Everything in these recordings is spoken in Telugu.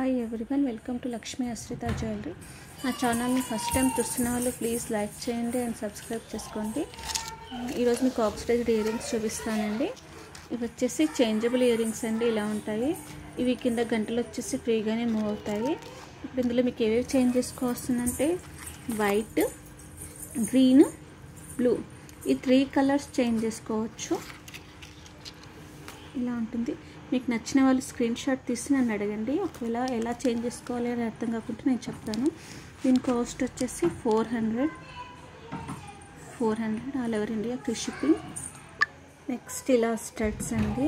hi everyone welcome to Lakshmi Ashrita jewellery నా ఛానల్ని ఫస్ట్ టైం చూస్తున్న వాళ్ళు ప్లీజ్ లైక్ చేయండి అండ్ సబ్స్క్రైబ్ చేసుకోండి ఈరోజు మీకు ఆక్సిడైజ్డ్ ఇయర్ రింగ్స్ చూపిస్తానండి ఇవి వచ్చేసి చేంజబుల్ ఇయర్ రింగ్స్ అండి ఇలా ఉంటాయి ఇవి కింద గంటలు వచ్చేసి ఫ్రీగానే మూవ్ అవుతాయి ఇప్పుడు ఇందులో మీకు ఏవేవి చేంజ్ చేసుకోవస్తుందంటే వైట్ గ్రీన్ బ్లూ ఈ త్రీ కలర్స్ చేంజ్ చేసుకోవచ్చు ఇలా ఉంటుంది మీకు నచ్చిన వాళ్ళు స్క్రీన్ షాట్ తీసి నన్ను అడగండి ఒకవేళ ఎలా చేంజ్ చేసుకోవాలి అని అర్థం కాకుంటే నేను చెప్తాను దీని కాస్ట్ వచ్చేసి four hundred four hundred all over India free shipping next ఇలా స్టడ్స్ అండి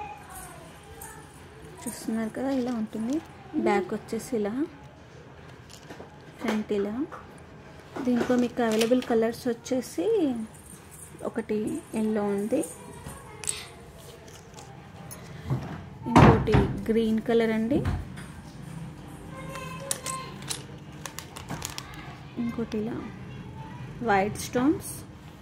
చూస్తున్నారు కదా ఇలా ఉంటుంది బ్యాక్ వచ్చేసి ఇలా ఫ్రంట్ ఇలా దీంట్లో మీకు అవైలబుల్ కలర్స్ వచ్చేసి ఒకటి ఎల్లో ఉంది ఇంకోటి గ్రీన్ కలర్ అండి ఇంకోటి ఇలా వైట్ స్టోన్స్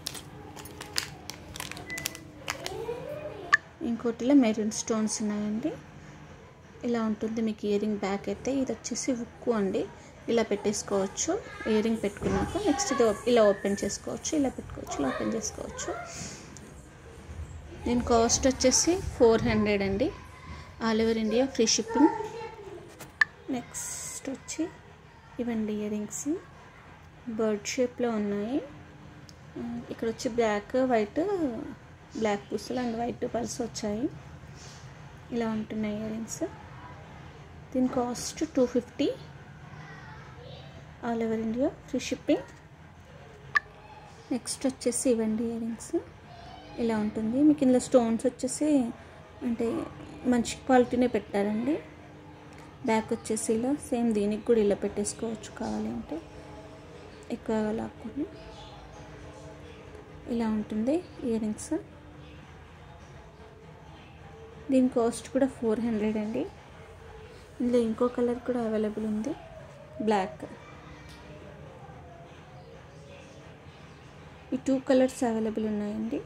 ఇంకోటి ఇలా మెరూన్ స్టోన్స్ ఉన్నాయండి ఇలా ఉంటుంది మీకు ఇయర్ రింగ్ బ్యాక్ అయితే ఇది వచ్చేసి ఉక్కు అండి ఇలా పెట్టేసుకోవచ్చు ఇయర్ రింగ్ పెట్టుకున్నాక నెక్స్ట్ ఇది ఇలా ఓపెన్ చేసుకోవచ్చు ఇలా పెట్టుకోవచ్చు ఇలా ఓపెన్ చేసుకోవచ్చు దీని కాస్ట్ వచ్చేసి ఫోర్ హండ్రెడ్ అండి all over India free shipping next వచ్చి ఇవండి ఇయర్ రింగ్స్ బర్డ్ షేప్లో ఉన్నాయి ఇక్కడ వచ్చి బ్లాక్ వైట్ బ్లాక్ పూసలు అండ్ వైట్ పల్స్ వచ్చాయి ఇలా ఉంటున్నాయి ఇయర్ రింగ్స్ దీని cost two fifty all over India free shipping next వచ్చేసి ఇవండి ఇయర్ రింగ్స్ ఇలా ఉంటుంది మీకు ఇందులో స్టోన్స్ వచ్చేసి అంటే మంచి క్వాలిటీనే పెట్టారండి బ్యాక్ వచ్చేసి ఇలా సేమ్ దీనికి కూడా ఇలా పెట్టేసుకోవచ్చు కావాలి అంటే ఎక్కువ లాక్కుని ఇలా ఉంటుంది ఇయర్ రింగ్స్ దీని కాస్ట్ కూడా ఫోర్ హండ్రెడ్ అండి ఇందులో ఇంకో కలర్ కూడా అవైలబుల్ ఉంది బ్లాక్ ఈ టూ కలర్స్ అవైలబుల్ ఉన్నాయండి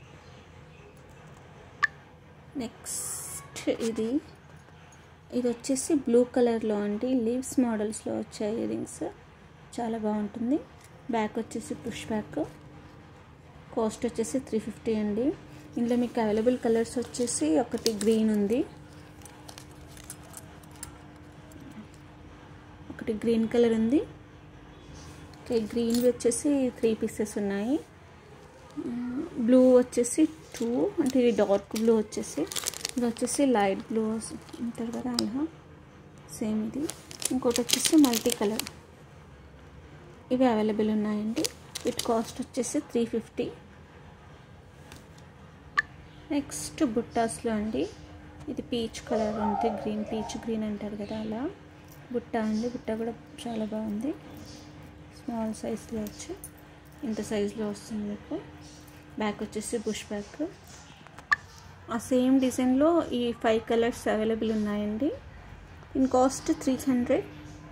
నెక్స్ట్ ఇది ఇది వచ్చేసి బ్లూ కలర్లో అండి లీవ్స్ మోడల్స్లో వచ్చాయి ఇయర్ రింగ్స్ చాలా బాగుంటుంది బ్యాక్ వచ్చేసి పుష్ బ్యాక్ కాస్ట్ వచ్చేసి త్రీ ఫిఫ్టీ అండి ఇందులో మీకు అవైలబుల్ కలర్స్ వచ్చేసి ఒకటి గ్రీన్ ఉంది ఒకటి గ్రీన్ కలర్ ఉంది ఓకే గ్రీన్ వచ్చేసి త్రీ పీసెస్ ఉన్నాయి బ్లూ వచ్చేసి టూ అంటే ఇది డార్క్ బ్లూ వచ్చేసి ఇది వచ్చేసి లైట్ బ్లూ ఉంటారు కదా అలా సేమ్ ఇది ఇంకోటి వచ్చేసి మల్టీ కలర్ ఇవి అవైలబుల్ ఉన్నాయండి వీటి కాస్ట్ వచ్చేసి త్రీ ఫిఫ్టీ నెక్స్ట్ బుట్టాస్లో అండి ఇది పీచ్ కలర్ ఉంది గ్రీన్ పీచ్ గ్రీన్ అంటారు కదా అలా బుట్ట అండి బుట్ట కూడా చాలా బాగుంది స్మాల్ సైజ్లో వచ్చి ఇంత సైజులో వస్తుంది మీకు బ్యాక్ వచ్చేసి బుష్ బ్యాక్ ఆ సేమ్ డిజైన్లో ఈ ఫైవ్ కలర్స్ అవైలబుల్ ఉన్నాయండి in cost three hundred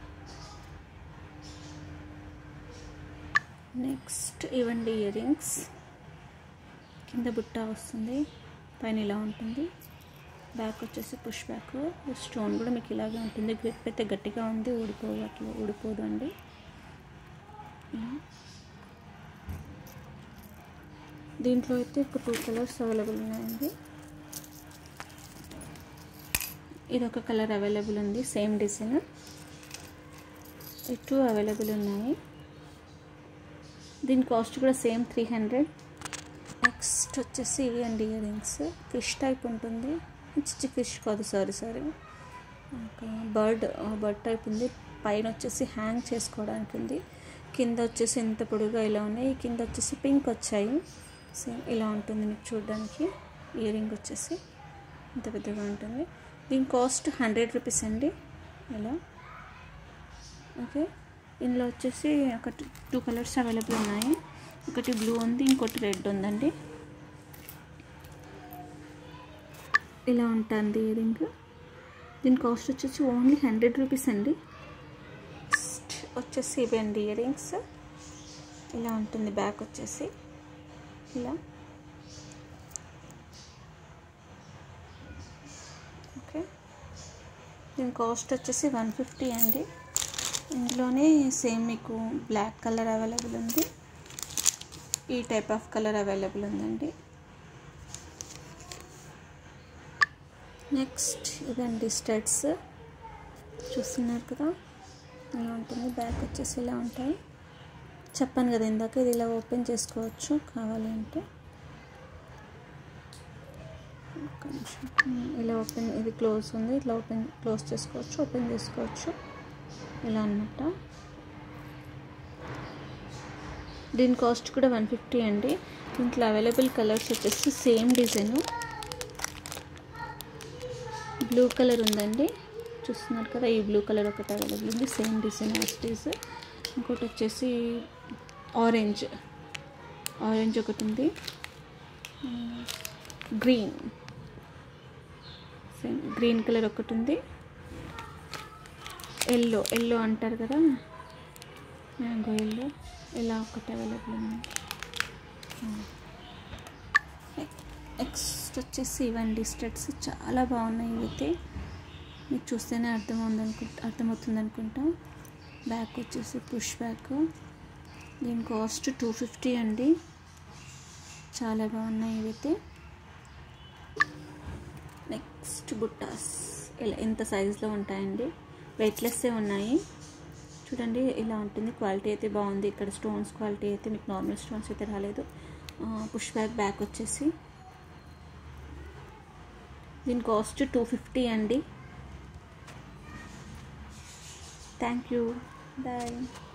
next ఇవ్వండి ఇయర్ రింగ్స్ కింద బుట్ట వస్తుంది పైన ఇలా ఉంటుంది బ్యాక్ వచ్చేసి పుష్ బ్యాక్ స్టోన్ కూడా మీకు ఇలాగే ఉంటుంది గ్రిప్ అయితే గట్టిగా ఉంది ఊడిపోదు అట్లా ఊడిపోదు అండి దీంట్లో అయితే ఒక టూ కలర్స్ అవైలబుల్ ఉన్నాయండి ఇది ఒక కలర్ అవైలబుల్ ఉంది సేమ్ డిజైన్ ఈ టూ అవైలబుల్ ఉన్నాయి దీని కాస్ట్ కూడా సేమ్ త్రీ హండ్రెడ్ నెక్స్ట్ వచ్చేసి ఇవి అండి ఇయర్ రింగ్స్ ఫిష్ టైప్ ఉంటుంది చిచ్చి ఫిష్ కాదు sorry sorry bird bird type ఉంది పైన వచ్చేసి హ్యాంగ్ చేసుకోవడానికి ఉంది కింద వచ్చేసి ఇంత పొడుగా ఇలా ఉన్నాయి కింద వచ్చేసి పింక్ వచ్చాయి సేమ్ ఇలా ఉంటుంది మీకు చూడడానికి ఇయర్ రింగ్ వచ్చేసి ఇంత పెద్దగా ఉంటుంది దీని కాస్ట్ హండ్రెడ్ రూపీస్ అండి ఇలా ఓకే ఇందులో వచ్చేసి ఒక టూ కలర్స్ అవైలబుల్ ఉన్నాయి ఒకటి బ్లూ ఉంది ఇంకోటి రెడ్ ఉందండి ఇలా ఉంటుంది ఇయర్ రింగ్ దీని కాస్ట్ వచ్చేసి ఓన్లీ హండ్రెడ్ రూపీస్ అండి వచ్చేసి ఇవండి ఇయర్ రింగ్స్ ఇలా ఉంటుంది బ్యాక్ వచ్చేసి ఇలా ఓకే దీని కాస్ట్ వచ్చేసి వన్ ఫిఫ్టీ అండి ఇందులోనే సేమ్ మీకు బ్లాక్ కలర్ అవైలబుల్ ఉంది ఈ టైప్ ఆఫ్ కలర్ అవైలబుల్ ఉందండి నెక్స్ట్ ఇదండి స్టడ్స్ చూస్తున్నారు కదా ఇలా ఉంటుంది బ్యాక్ వచ్చేసి ఇలా ఉంటాయి చెప్పాను కదా ఇందాక ఇది ఇలా ఓపెన్ చేసుకోవచ్చు కావాలి అంటే ఒక్క నిమిషం ఇలా ఓపెన్ ఇది క్లోజ్ ఉంది ఇట్లా ఓపెన్ క్లోజ్ చేసుకోవచ్చు ఓపెన్ చేసుకోవచ్చు ఇలా అనమాట దీని కాస్ట్ కూడా వన్ ఫిఫ్టీ అండి దీంట్లో అవైలబుల్ కలర్స్ వచ్చేసి సేమ్ డిజైన్ బ్లూ కలర్ ఉందండి చూస్తున్నారు కదా ఈ బ్లూ కలర్ ఒకటి అవైలబుల్ ఉంది సేమ్ డిజైన్ యాస్టీస్ ఇంకోటి వచ్చేసి ఆరెంజ్ ఆరెంజ్ ఒకటి ఉంది గ్రీన్ సేమ్ గ్రీన్ కలర్ ఒకటి ఉంది ఎల్లో ఎల్లో అంటారు కదా మ్యాంగో ఎల్లో ఇలా ఒకటి అవైలబుల్ ఉంది నెక్స్ట్ వచ్చేసి ఇవ్వండి స్టెట్స్ చాలా బాగున్నాయి ఇవైతే మీకు చూస్తేనే అర్థమవుతుంది అనుకుంటా అర్థమవుతుంది అనుకుంటా బ్యాక్ వచ్చేసి పుష్ బ్యాక్ దీని కాస్ట్ టూ ఫిఫ్టీ అండి చాలా బాగున్నాయి ఇవైతే నెక్స్ట్ బుట్టాస్ ఇలా ఎంత సైజులో ఉంటాయండి వెయిట్లెస్సే ఉన్నాయి చూడండి ఇలా ఉంటుంది క్వాలిటీ అయితే బాగుంది ఇక్కడ స్టోన్స్ క్వాలిటీ అయితే మీకు నార్మల్ స్టోన్స్ అయితే రాలేదు పుష్ బ్యాక్ బ్యాక్ వచ్చేసి దీని కాస్ట్ టూ ఫిఫ్టీ అండి థ్యాంక్ యూ బాయ్